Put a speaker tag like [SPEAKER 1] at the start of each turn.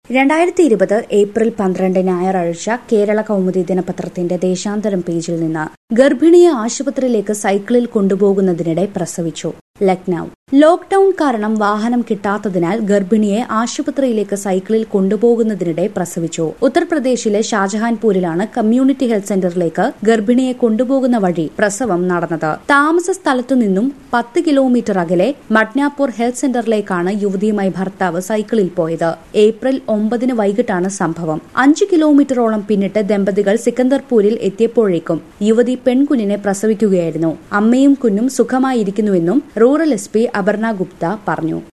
[SPEAKER 1] രണ്ടായിരത്തി ഇരുപത് ഏപ്രിൽ പന്ത്രണ്ട് ഞായറാഴ്ച കേരള കൗമുദി ദിനപത്രത്തിന്റെ ദേശാന്തരം പേജിൽ നിന്ന് ഗർഭിണിയെ ആശുപത്രിയിലേക്ക് സൈക്കിളിൽ കൊണ്ടുപോകുന്നതിനിടെ പ്രസവിച്ചു ലക്നൌ ലോക്ഡൌൺ കാരണം വാഹനം കിട്ടാത്തതിനാൽ ഗർഭിണിയെ ആശുപത്രിയിലേക്ക് സൈക്കിളിൽ കൊണ്ടുപോകുന്നതിനിടെ പ്രസവിച്ചു ഉത്തർപ്രദേശിലെ ഷാജഹാൻപൂരിലാണ് കമ്മ്യൂണിറ്റി ഹെൽത്ത് സെന്ററിലേക്ക് ഗർഭിണിയെ കൊണ്ടുപോകുന്ന വഴി പ്രസവം നടന്നത് താമസ സ്ഥലത്തു നിന്നും പത്ത് കിലോമീറ്റർ അകലെ മഡ്നാപൂർ ഹെൽത്ത് സെന്ററിലേക്കാണ് യുവതിയുമായി ഭർത്താവ് സൈക്കിളിൽ പോയത് ഏപ്രിൽ ഒമ്പതിന് വൈകിട്ടാണ് സംഭവം അഞ്ച് കിലോമീറ്ററോളം പിന്നിട്ട് ദമ്പതികൾ സിക്കന്ദർപൂരിൽ എത്തിയപ്പോഴേക്കും യുവതി പെൺകുഞ്ഞിനെ പ്രസവിക്കുകയായിരുന്നു അമ്മയും കുഞ്ഞും സുഖമായിരിക്കുന്നുവെന്നും rural S P Aparna Gupta പറഞ്ഞു